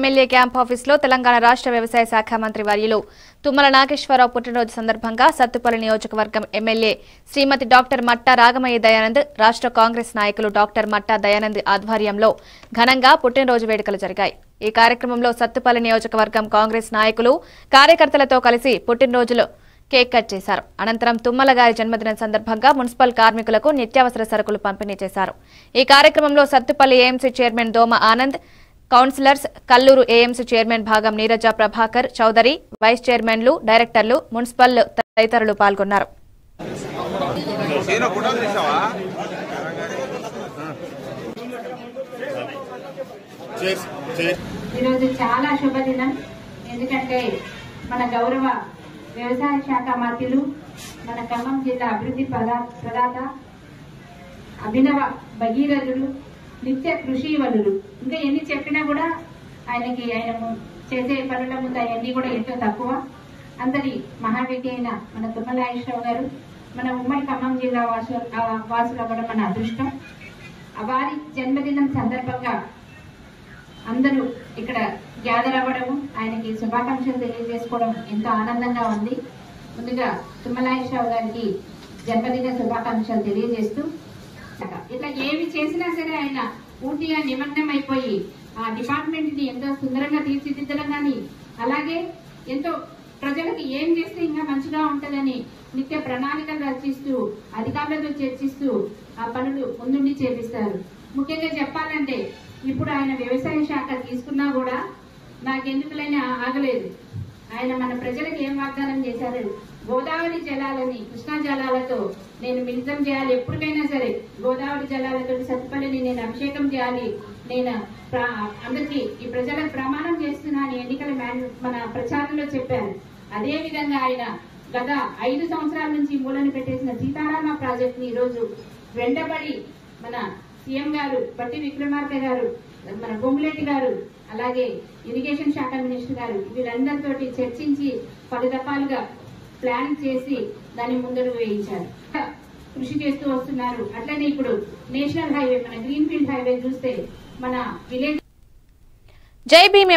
MLA camp ఆఫీసులో తెలంగాణ రాష్ట్ర వ్యవసాయ శాఖ మంత్రి వర్యులు తుమ్మల నాగేశ్వరరావు పుట్టినరోజు సందర్భంగా సత్తుపల్లి నియోజకవర్గం ఎమ్మెల్యే శ్రీమతి డాక్టర్ మట్టా రాగమయ్య దయానంద్ రాష్ట్ర కాంగ్రెస్ నాయకులు డాక్టర్ మట్టా దయానంద్ ఆధ్వర్యంలో ఘనంగా పుట్టినరోజు వేడుకలు జరిగాయి ఈ కార్యక్రమంలో సత్తుపల్లి నియోజకవర్గం కాంగ్రెస్ నాయకులు కార్యకర్తలతో కలిసి పుట్టినరోజులు కేక్ కట్ చేశారు అనంతరం తుమ్మల గారి జన్మదినం సందర్భంగా మున్సిపల్ కార్మికులకు నిత్యావసర సరుకులు పంపిణీ చేశారు ఈ కార్యక్రమంలో Sathupalli AMC chairman Doma Anand councillors Kalluru AMC chairman Bhagam Neeraja Prabhakar Chowdary vice చైర్మన్లు డైరెక్టర్లు మున్సిపల్ తదితరులు పాల్గొన్నారు నేను ఫోటో తీసావా ఈరోజు చాలా శుభదినం ఎందుకంటే మన గౌరవ వ్యవసాయ శాఖ మంత్రులు మన ఖమ్మం జిల్లా అభివృద్ధి ప్రదా- ప్రదాత అభినవ భగీరథుడు నిత్య కృషి వలుడు ఇంకా ఎన్ని చెప్పినా కూడా ఆయనకి ఆయన ము- చేసే పనుల ముందు అవన్నీ కూడా ఎంతో తక్కువ అందరి మహావ్యక్తి అయిన మన తుమ్మలాయేశ్వరరావు గారు మన ఉమ్మడి ఖమ్మం జిల్లా వాసు ఆ వాసులు అవ్వడం మన అదృష్టం ఆ వారి జన్మదినం సందర్భంగా అందరూ ఇక్కడ గ్యాదర్ అవ్వడము ఆయనకి శుభాకాంక్షలు తెలియజేసుకోవడం ఎంతో ఆనందంగా ఉంది ముందుగా తుమ్మలాయేశ్వరరావు గారికి జన్మదిన శుభాకాంక్షలు తెలియజేస్తూ ఇట్లా ఏమి చేసినా సరే ఆయన పూర్తిగా నిమగ్నం అయిపోయి ఆ డిపార్ట్మెంట్ ని ఎంతో సుందరంగా తీర్చిదిద్దడం కానీ అలాగే ఎంతో ప్రజలకు ఏం చేస్తే ఇంకా మంచిగా ఉంటదని నిత్య ప్రణాళికలు రచిస్తూ అధికారులతో చర్చిస్తూ ఆ పనులు ముందుండి చేపిస్తారు ముఖ్యంగా చెప్పాలంటే ఇప్పుడు ఆయన వ్యవసాయ శాఖ తీసుకున్నా కూడా నాకెందుకులైనా ఆగలేదు ఆయన మన ప్రజలకు ఏం వాగ్దానం చేశారు గోదావరి జలాలని కృష్ణా జలాలతో నేను మిళితం చేయాలి ఎప్పటికైనా సరే గోదావరి జలాలతో సత్తుపల్లిని నేను అభిషేకం చేయాలి నేను ప్ర- అందరికీ ఈ ప్రజలకు ప్రమాణం చేస్తున్నాను ఎన్నికల మేన్- మన ప్రచారంలో చెప్పారు అదే విధంగా ఆయన గత ఐదు సంవత్సరాల నుంచి మూలను పెట్టేసిన సీతారామ ప్రాజెక్ట్ ని ఈ రోజు వెంటబడి మన సీఎం గారు బట్టి విక్రమార్క గారు మన బొమ్మిరెడ్డి గారు అలాగే ఇరిగేషన్ శాఖ మినిస్టర్ గారు వీళ్ళందరితోటి చర్చించి పలు దఫాలుగా ప్లాన్ చేసి దాన్ని ముందడుగు వేయించారు కృషి చేస్తూ వస్తున్నారు అట్లనే ఇప్పుడు నేషనల్ హైవే మన గ్రీన్ ఫీల్డ్ హైవే చూస్తే మన విలేజ్ జై భీమ్